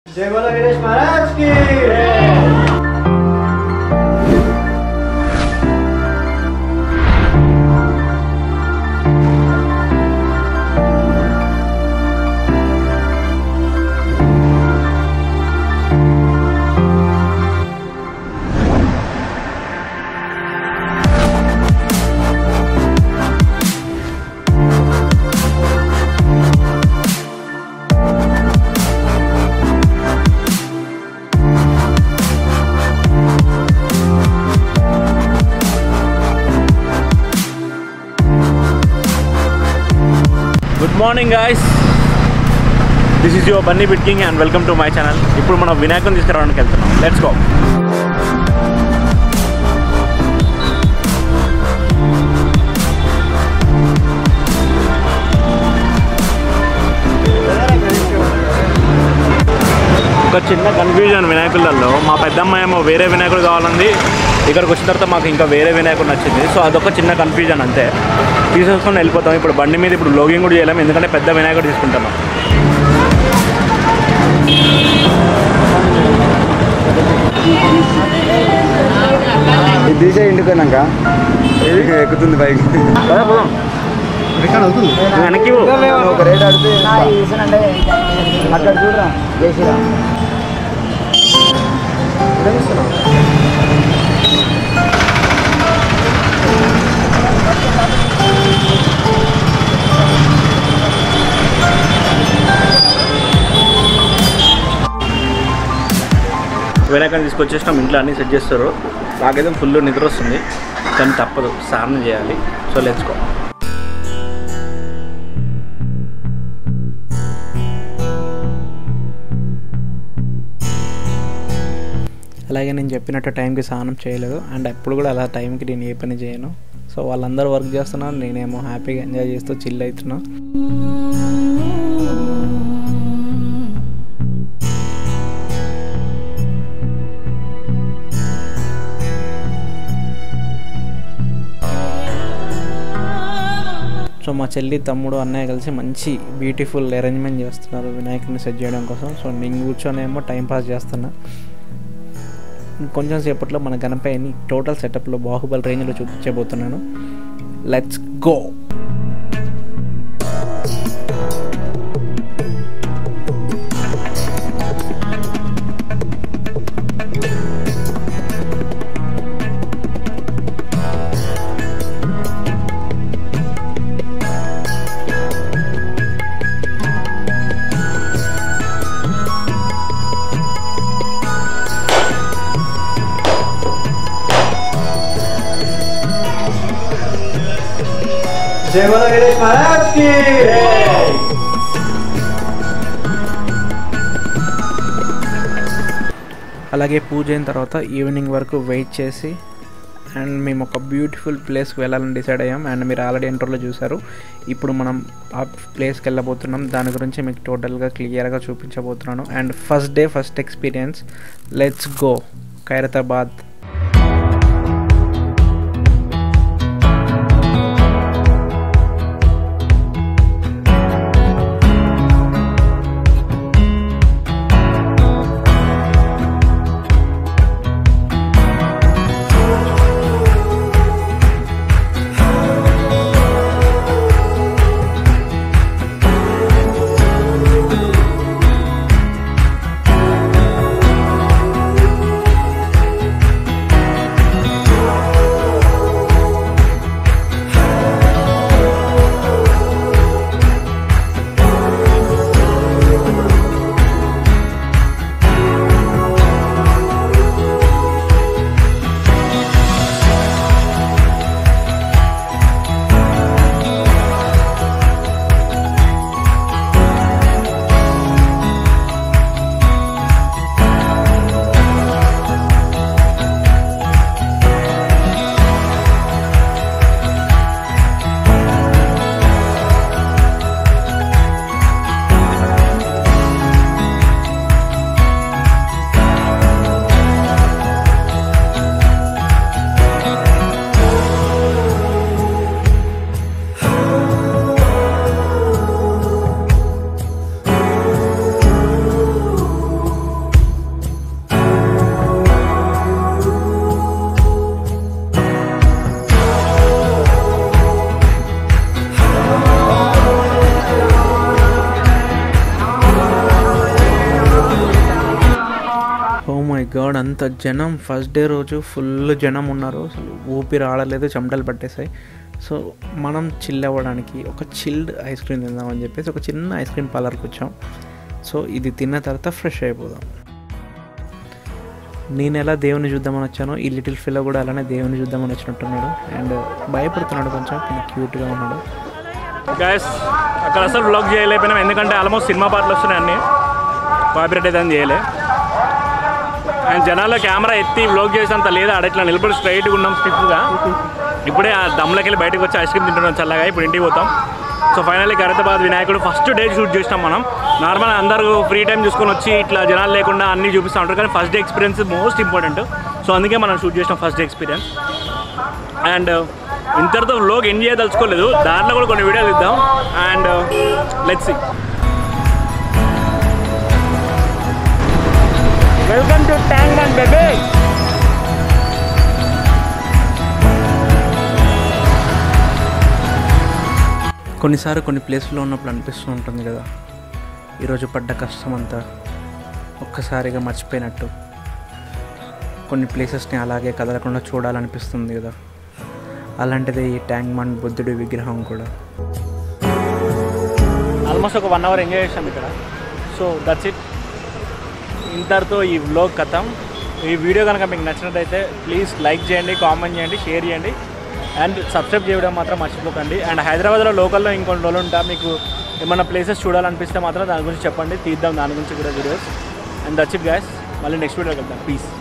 जय बोलो गणेश महाराज की good morning guys this is your Bunny బిట్కింగ్ and welcome to my channel ఇప్పుడు మనం వినాయకుని తీసుకురావడానికి వెళ్తున్నాం లెట్స్ గో ఒక చిన్న కన్ఫ్యూజన్ వినాయకులలో మా పెద్దమ్మ ఏమో వేరే వినాయకుడు కావాలంది ఇక్కడికి వచ్చిన తర్వాత మాకు ఇంకా వేరే వినాయకుడు నచ్చింది సో అదొక చిన్న కన్ఫ్యూజన్ అంతే తీసేసుకొని వెళ్ళిపోతాం ఇప్పుడు బండి మీద ఇప్పుడు లోగింగ్ కూడా చేయలేము ఎందుకంటే పెద్ద వినాయకుడు తీసుకుంటున్నాం ఇది తీసే ఇంటిపోయినాక ఎక్కుతుంది బైక్ కదా పోదాం నువ్వు వెనక్కి పో. ఒక రేట్ అడితే అక్కడ చూడరా చేసిరా వినాయకుని తీసుకొచ్చేసినాం ఇంట్లో అన్నీ సెట్ చేస్తారు నాకైతే ఫుల్ నిద్ర వస్తుంది కానీ తప్పదు స్నానం చేయాలి సో లెచ్చుకో అలాగే నేను చెప్పినట్టు టైంకి స్నానం చేయలేదు అండ్ ఎప్పుడు కూడా అలా టైంకి నేను ఏ పని చేయను సో వాళ్ళందరూ వర్క్ చేస్తున్నారు నేనేమో హ్యాపీగా ఎంజాయ్ చేస్తూ చిల్ అవుతున్నా సో మా చెల్లి తమ్ముడు అన్నయ్య కలిసి మంచి బ్యూటిఫుల్ అరేంజ్మెంట్ చేస్తున్నారు వినాయకుడిని సెట్ చేయడం కోసం సో నేను కూర్చొనేమో టైం పాస్ చేస్తున్నా కొంచెం సేపట్లో మన గణపయ్యని టోటల్ సెటప్లో బాహుబలి రేంజ్లో చూపించబోతున్నాను లెట్స్ గో जय बोलो गणेश महाराज की అలాగే పూజ అయిన తర్వాత ఈవినింగ్ వరకు వెయిట్ చేసి అండ్ మేము ఒక బ్యూటిఫుల్ ప్లేస్కి వెళ్ళాలని డిసైడ్ అయ్యాం అండ్ మీరు ఆల్రెడీ ఇంటర్లో చూసారు ఇప్పుడు మనం ఆ ప్లేస్కి వెళ్ళబోతున్నాం దాని గురించి మీకు టోటల్గా క్లియర్గా చూపించబోతున్నాను and first day first experience let's go Khairatabad my god అంత జనం ఫస్ట్ డే రోజు ఫుల్ జనం ఉన్నారు అసలు ఊపిరి ఆడలేదు చెమటలు పట్టేశాయి సో మనం చిల్ అవ్వడానికి ఒక చిల్డ్ ఐస్ క్రీమ్ తిందామని చెప్పేసి ఒక చిన్న ఐస్ క్రీమ్ పార్లర్కి వచ్చాం సో ఇది తిన్న తర్వాత ఫ్రెష్ అయిపోదాం నేను ఎలా దేవుని చూద్దామని వచ్చానో ఈ లిటిల్ ఫిల్లో కూడా అలానే దేవుని చూద్దామని వచ్చినట్టున్నాడు అండ్ భయపడుతున్నాడు కొంచెం కానీ క్యూట్గా ఉన్నాడు గైస్ అక్కడ అసలు బ్లాగ్ చేయలేకపోయినాం ఎందుకంటే ఆల్మోస్ట్ సినిమా పాటలు వస్తున్నాయి అన్ని కాపీరేట్ అయితే అని చేయలే అండ్ జనాల్లో కెమెరా ఎత్తి బ్లాగ్ చేసేంత లేదా ఆడ ఇట్లా నిలబడి స్ట్రైట్గా ఉన్నాం స్టిఫ్గా ఇప్పుడే ఆ దమ్లకి వెళ్ళి బయటకు వచ్చి ఐస్ క్రీమ్ తింటున్నాం చల్లగా ఇప్పుడు ఇంటికి పోతాం సో ఫైనల్లీ ఖైరతాబాద్ వినాయకుడు ఫస్ట్ డే షూట్ చేసినాం మనం నార్మల్ అందరూ ఫ్రీ టైం చూసుకొని వచ్చి ఇట్లా జనాలు లేకుండా అన్నీ చూపిస్తూ ఉంటారు కానీ first day experience most important so అందుకే మనం షూట్ చేసినాం ఫస్ట్ డే ఎక్స్పీరియన్స్ అండ్ ఇంతటితో వ్లోగ్ ఎండ్ చేయదలుచుకోలేదు దాంట్లో కూడా కొన్ని వీడియోలు ఇద్దాం and let's see welcome to tank and baby కొన్నిసార్లు కొన్ని ప్లేస్లో ఉన్నప్పుడు అనిపిస్తూ ఉంటుంది కదా ఈరోజు పడ్డ కష్టం అంతా ఒక్కసారిగా మర్చిపోయినట్టు కొన్ని ప్లేసెస్ని అలాగే కదలకుండా చూడాలనిపిస్తుంది కదా అలాంటిదే ఈ ట్యాంక్ మన్ బుద్ధుడి విగ్రహం కూడా ఆల్మోస్ట్ ఒక వన్ అవర్ ఎంజాయ్ చేసాం ఇక్కడ సో దట్స్ ఇట్ ఇంతటితో ఈ వ్లోగ్ కథం ఈ వీడియో కనుక మీకు నచ్చినట్టయితే ప్లీజ్ లైక్ చేయండి కామెంట్ చేయండి షేర్ చేయండి అండ్ సబ్స్క్రైబ్ చేయడం మాత్రం మర్చిపోకండి అండ్ హైదరాబాద్లో లోకల్లో ఇంకొన్ని రోజులు ఉంటా మీకు ఏమన్నా ప్లేసెస్ చూడాలనిపిస్తే మాత్రం దాని గురించి చెప్పండి తీద్దాం దాని గురించి కూడా videos and that's it guys మళ్ళీ నెక్స్ట్ వీడియో వెళ్తాం ప్లీజ్